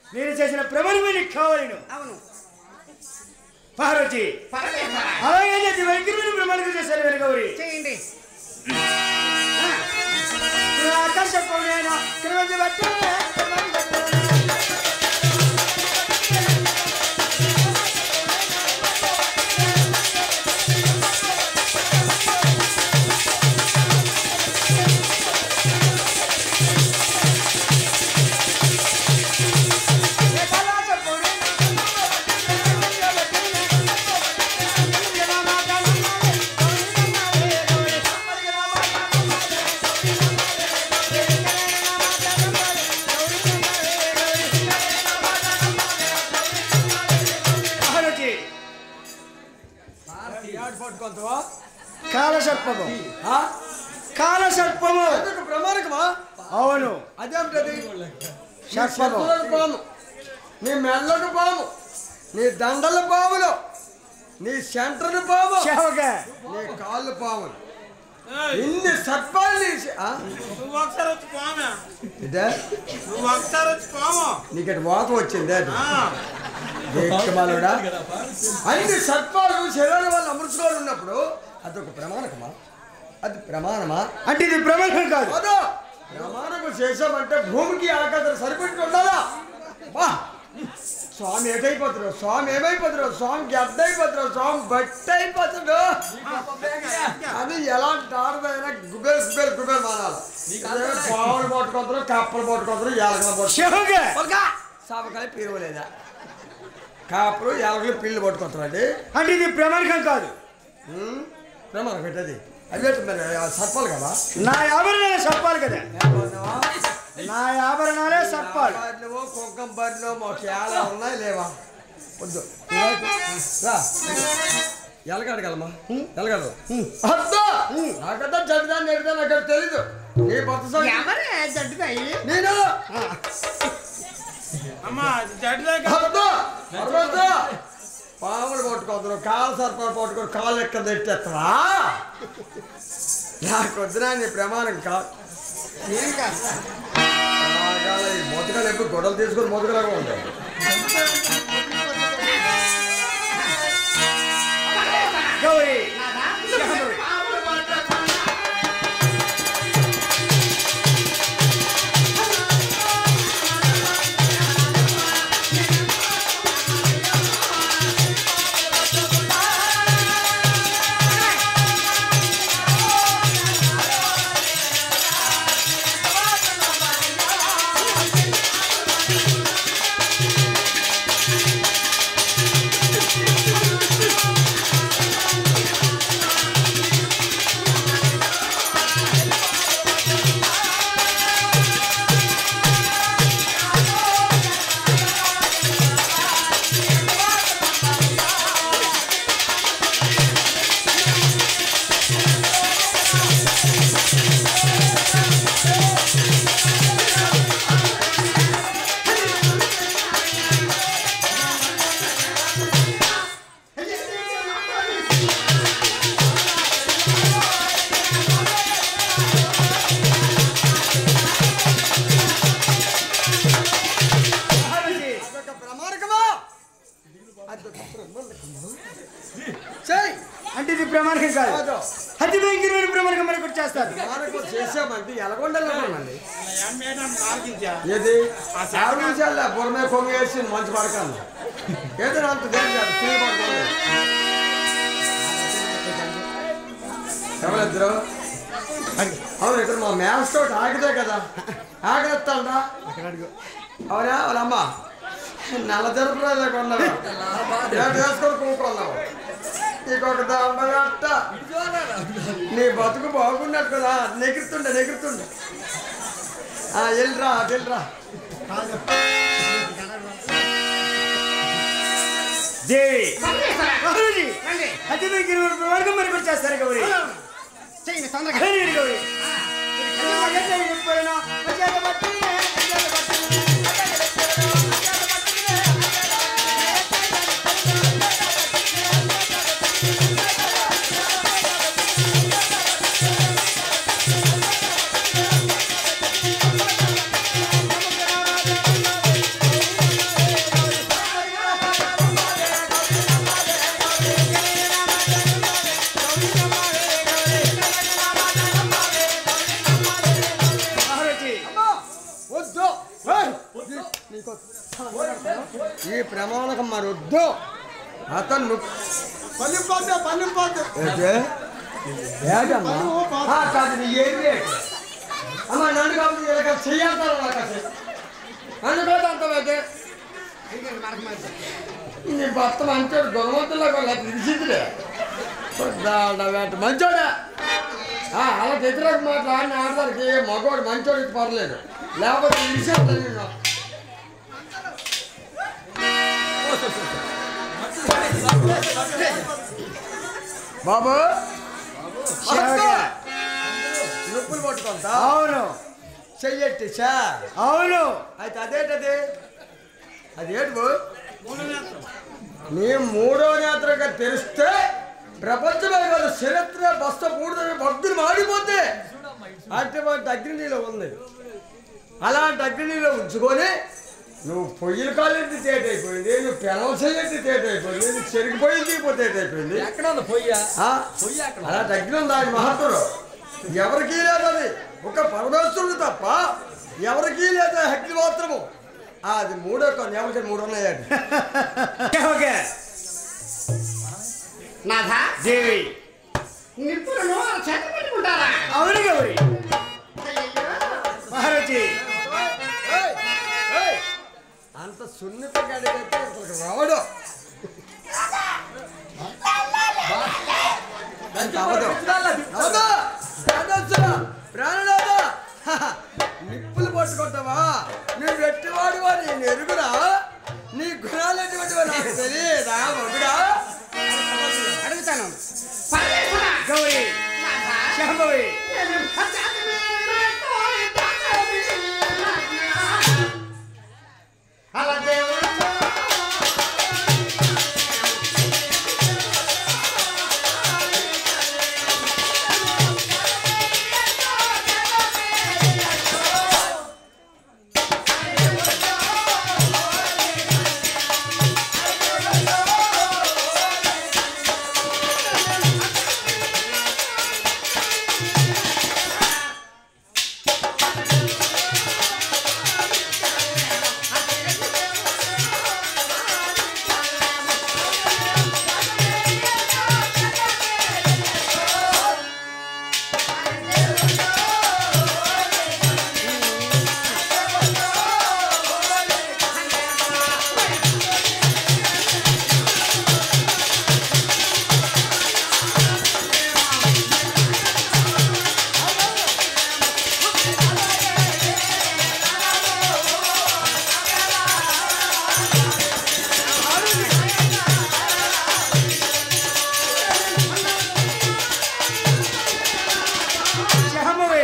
నేను చేసిన ప్రమాణమే నీకు కావాలను అవును పార్వతి పరమేశ్వర అలాగే చేసి వైద్యుని ప్రమాణం చేశాను వెనుక గౌరి చేయండి ఆకాశం నేను కిరవంజ పట్టాను పార్వతి పట్టుకుంటావా కాలసర్పము కాలసర్పము ప్రమాణకమా అవును అదేమిటది సర్పము నీ పాము నీ మెల్లకు పాము నీ దండల పాములు నీ సెంటర్ పాము సేవక నీ కాళ్ళు పాములు ఇన్ని సర్పాలు తీసి ఆ? నువ్వు ఒకసారి వచ్చి పోమే ఇదే నువ్వు ఒకసారి వచ్చి పోము నీకు ఇటు వాతం వచ్చింది అది ఆ, దేక్కమాలుడా అన్ని సర్పాలు శరీరం వల్ల అమృతగాడు ఉన్నప్పుడు అదొక ప్రమాణకమా అది ప్రమాణమా అంటే ఇది ప్రమాణం కాదు అదో ప్రమాణకు చేసామంటే భూమికి ఆకాశం సరిపెట్టి ఉండాలా బా స్వామి ఏటైపోతున్నాడు స్వామి ఏమైపోతున్నాడు స్వామి గడ్డ అయిపోతున్నాడు స్వామి బట్టి అయిపోతాడు అది ఎలాంటి ఆడదైనా గుబేల్ గుబేల్ గుబేల్ మానాలి పావులు పట్టుకుంటారు కప్పలు పట్టుకుంటారు ఎలకలు పట్టుకుంటారు సేవక సాపకాయ పిరవలేదా కాపులు ఎలకలు పిల్లు పట్టుకుంటారండి అంటే ఇది ప్రమాణకం కాదు ఉమ్, ప్రమాణం పెట్టది అదే మరి ఆ సర్పాలు కదా నా ఆభరణాలే సర్పాలు కదా నా ఆభరణాలే సర్పాలు బర్రెలు, కుంకం బర్రెలు మాకు ఎలా ఉన్నాయి లేవా వద్దు రా ఎలగడగలమా ఎలగడదు అద్దా నాకద్దా జడ్దాన్ని ఎడదా నాకు తెలీదు నీ భర్త సంగతి ఎవరే జడ్డుదాయి నేను అమ్మా జడ్లే అద్దా అరవద్దా పాములు పట్టుకోతున్నారు కాలు సర్పాలు పట్టుకొని కాలు ఎక్కడ తెచ్చేస్తావా నాకు వద్దునా నీ ప్రమాణం కాదు ఏం కాదు రాగాల ఈ మొదకలు ఎప్పుడు గొడవలు తీసుకొని మొదకలాగా ఉంటాయి గౌరీ పార్వతి అదొక ప్రమాణకమా అదొక ప్రమాణకమా చెయ్ అంటే ఇది ప్రమాణకం కాదు కాదు. అతి భయంకరమైన ప్రమాణకం మనకు చేస్తారు ప్రమాణకం చేసామంటే ఎలగొండలేమండి ఆలకించా ఏది ఆవించాల బుర్మే కొంగ వేసి మంచి పడకాను ఏదో అంత దేని కాదు తిరిగి పడుకోలేదు ఎవరిద్దరు అవును ఇక్కడ మా మ్యాథ్స్ తోటి ఆగితే కదా ఆగేస్తాడా అవునా వాళ్ళమ్మ నల్ల జరుపులో కొన్నావు ఏడు వేసుకొని కూకున్నావు నీకొక దమ్మగట్ట నీ బతుకు బాగున్నట్టు కదా నెగురుతుండే నెగురుతుండే ఆ, వెళ్ళిరా వెళ్ళిరా దేవి పరమేశ్వర పార్వతి రండి అతి భయంకరమైన ప్రమాణకం మనకు చేస్తారు గౌరీ చేయండి తొందరగా హరి గౌరీ ఇది మగ చెప్పిన వచ్చేట పట్టునే వచ్చేట పట్టునే ఆ ప్రమాణకం మరి వద్దు అతను నొప్పి పల్లి పోతే పల్లి పోతే ఏంటి? ఏంటమ్మా? ఆ, కాదు నీ ఏంటి అమ్మ నన్ను కాబట్టి ఇలా చెయ్యాలి నాకు అసలు నన్ను కూడా అంతమైతే నీ భర్త మంచోడు గుణవంతుల్లో కూడా తెలిసిందిలే వేట మంచోడా ఆ, అలా వ్యతిరేక మాట ఆడిన ఆడదానికి మగవాడు మంచోడు అయితే పర్లేదు లేకపోతే ఇడిసేస్తాను నేను బాబు నొప్పులు పట్టుకుంటా అవును చెయ్యట్టి సార్ అవును అయితే అదేంటది అదేంటి బో నీ మూడో నేత్రగా తెలిస్తే ప్రపంచమే కాదు చరిత్ర బస్త పూడితే భక్తులు మాడిపోతే అటువంటి అగ్నిలో ఉంది అలాంటి అగ్నిలో ఉంచుకొని నువ్వు పొయ్యిల కాలేంటి తేట అయిపోయింది నువ్వు పెనం చెయ్యండి తేట అయిపోయింది నువ్వు చెరిగిపోయింది పోతే తేట అయిపోయింది ఎక్కడ ఉంది పొయ్య ఆ? పొయ్యి ఎక్కడ అలాంటి అగ్ని ఉంది ఆయన మహత్తుడు ఎవరికీ లేదు అది ఒక పరమేశ్వరుడు తప్ప ఎవరికీ లేదు ఆ అగ్ని మాత్రము ఆ, అది మూడో కొన్ని ఎవరికి మూడు ఉన్నాయండి ఓకే నాథా దేవి నిప్పులను చేత పెట్టుకుంటారా అవును గౌరి అయ్యయ్యో. మహారాజీ ఏయ్, ఏయ్, అంత సున్నితంగా అడిగితే ఇక్కడికి రావడం దానికి అవదు అవదు ప్రాణోత్సవ ప్రాణనాథ హహ, నిప్పులు పట్టుకుంటావా నువ్వు ఎట్టివాడు నేను ఎరుగురా నీ గుణాలు ఎటువంటివో నాకు తెలియదా మగుడా అడుగుతాను పరమేశ్వరా, గౌరి నాథా, శాంభవి నేను పశ్చాత్తపడినట్టు దాచబడినా. అలా దేవుడితో శాంభవి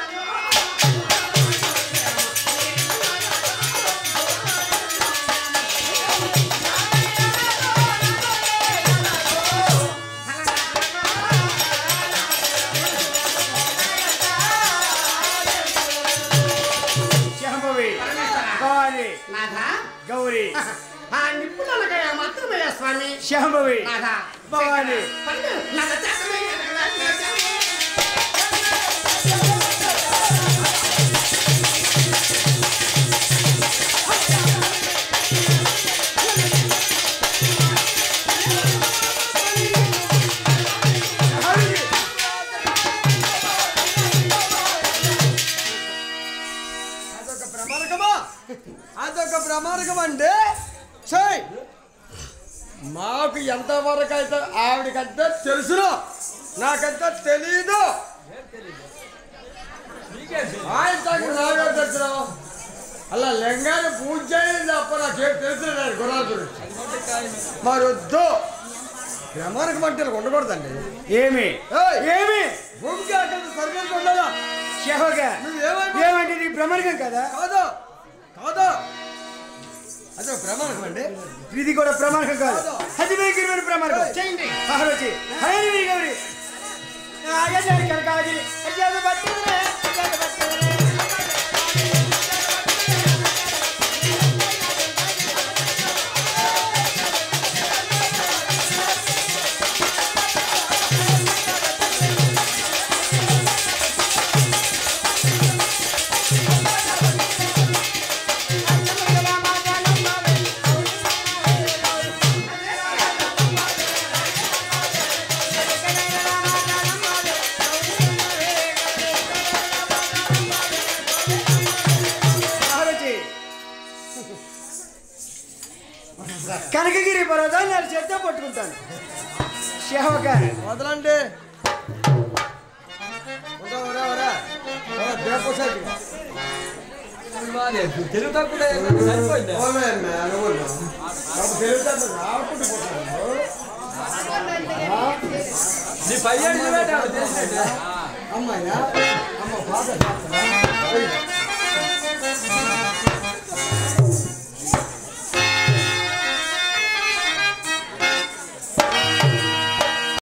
శాంభవి భవాని నాథా గౌరి ఆ నిప్పులనగా మాత్రమే స్వామి శాంభవి నాథా భవాని పన్ను నన్ను చేతమే అదొక ప్రమాణకమా అదొక ప్రమాణకం అంటే సై మాకు ఎంతవరకు అయితే ఆవిడకంటే తెలుసును నాకంటే తెలీదు ఆయన సంగతి నాకే తెలుసు అలా లింగాన్ని పూజ చేయడం తప్ప నాకేం తెలుసు గుణాల గురించి మరి వద్దు ప్రమాణకం అంటే ఇలా ఉండకూడదండి ఏమి ఏయ్! ఏమి భూమికి అక్కడ సరిగ్గా ఉండాలా శాహోగా నువ్వేమైనా ఏమంటే నీకు భ్రమణకం కదా కాదు కాదు అదే ప్రమాణకం అండి ఇది కూడా ప్రమాణకం కాదు అది వేగిరమైన ప్రమాణకం చేయండి మహారాజీ హరి గౌరి ఆగండి కనకాగి అజ్ఞాత పట్టిందిరే అజ్ఞాత పట్టిందిరే ఆ కనకగిరి పర్వతాన్ని నేను చేత్తో పట్టుకుంటాను సేవక వదలండి ఒరా, ఒరా, ఒరా. ఒరా, దేవకోసాకి. తెలుగు తక్కువ సరిపోయింది ఓమే, మేనగోళ్ళు. నాకు తెలివితేటలు రాకుండా పోతాను. నీ పై ఏడు చూడండి తెలిసినట్టు అమ్మాయ్యా అమ్మ బాధ చేస్తావా? ఏయ్,